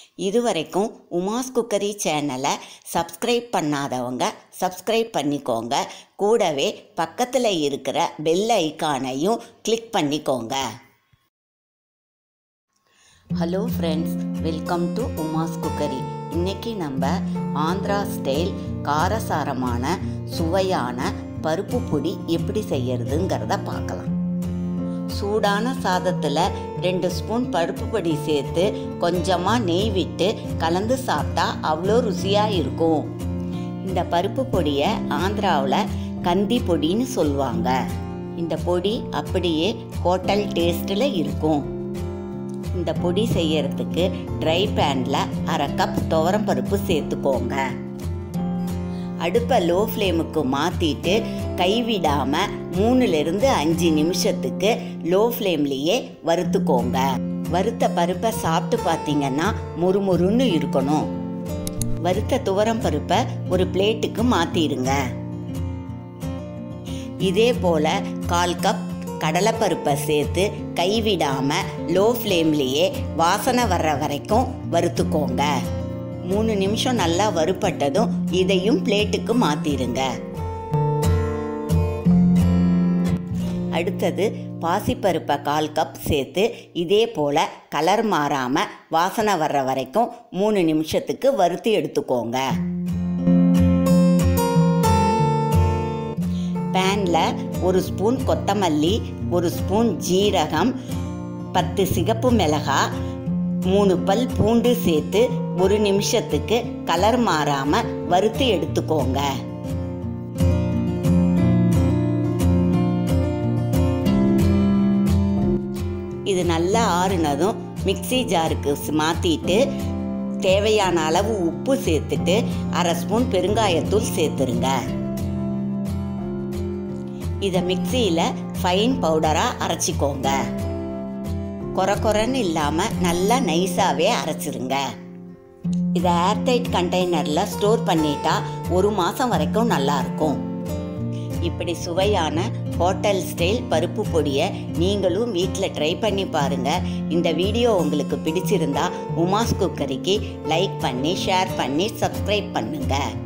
இதுவரைக்கும் உமாஸ் குக்கரி சேனலை சப்ஸ்கிரைப் பண்ணாதவங்க சப்ஸ்கிரைப் பண்ணிக்கோங்க கூடவே பக்கத்தில் இருக்கிற பெல் ஐக்கானையும் கிளிக் பண்ணிக்கோங்க hello friends welcome to Uma's cookery இன்னைக்கு நம்ம ஆந்திரா ஸ்டைல் காரசாரமான சுவையான பருப்பு பொடி எப்படி செய்யறதுங்கிறத பார்க்கலாம் சூடான சாதத்தில் ரெண்டு ஸ்பூன் பருப்பு பொடி சேர்த்து கொஞ்சமாக நெய் விட்டு கலந்து சாப்பிட்டா அவ்வளோ ருசியாக இருக்கும் இந்த பருப்பு பொடியை ஆந்திராவில் கந்தி பொடின்னு சொல்லுவாங்க இந்த பொடி அப்படியே ஹோட்டல் டேஸ்ட்டில் இருக்கும் இந்த பொடி செய்யறதுக்கு ட்ரை பேனில் அரை கப் துவரம் பருப்பு சேர்த்துக்கோங்க அடுப்பை லோ ஃப்ளேமுக்கு மாற்றிட்டு கைவிடாமல் மூணுலேருந்து அஞ்சு நிமிஷத்துக்கு லோ ஃப்ளேம்லேயே வறுத்துக்கோங்க வறுத்த பருப்பை சாப்பிட்டு பார்த்தீங்கன்னா முறுமுறுன்னு இருக்கணும் வறுத்த துவரம் பருப்பை ஒரு பிளேட்டுக்கு மாற்றிடுங்க இதே போல் கால் கப் கடலைப்பருப்பை சேர்த்து கைவிடாமல் லோ ஃப்ளேம்லேயே வாசனை வர்ற வரைக்கும் வறுத்துக்கோங்க மூணு நிமிஷம் நல்லா வறுப்பட்டதும் இதையும் பிளேட்டுக்கு மாற்றிடுங்க அடுத்தது பாசிப்பருப்பை கால் கப் சேர்த்து இதே போல் கலர் மாறாமல் வாசனை வர்ற வரைக்கும் மூணு நிமிஷத்துக்கு வறுத்து எடுத்துக்கோங்க பேனில் ஒரு ஸ்பூன் கொத்தமல்லி ஒரு ஸ்பூன் ஜீரகம் பத்து சிகப்பு மிளகாய் மூணு பல் பூண்டு சேர்த்து ஒரு நிமிஷத்துக்கு கலர் மாறாமல் வறுத்து எடுத்துக்கோங்க இது நல்லா ஆறுனதும் மிக்சி ஜாருக்கு மாற்றிட்டு தேவையான அளவு உப்பு சேர்த்துட்டு அரை ஸ்பூன் பெருங்காயத்தூள் சேர்த்துருங்க இதை மிக்சியில் ஃபைன் பவுடராக அரைச்சிக்கோங்க கொர கொரன்னு இல்லாமல் நல்லா நைஸாகவே அரைச்சிருங்க இதை ஏர்டைட் கண்டெய்னரில் ஸ்டோர் பண்ணிட்டா ஒரு மாதம் வரைக்கும் நல்லாயிருக்கும் இப்படி சுவையான ஹோட்டல் ஸ்டைல் பருப்பு பொடியை நீங்களும் வீட்டில் ட்ரை பண்ணி பாருங்கள் இந்த வீடியோ உங்களுக்கு பிடிச்சிருந்தா உமாஸ் குக்கரிக்கு லைக் பண்ணி ஷேர் பண்ணி சப்ஸ்கிரைப் பண்ணுங்கள்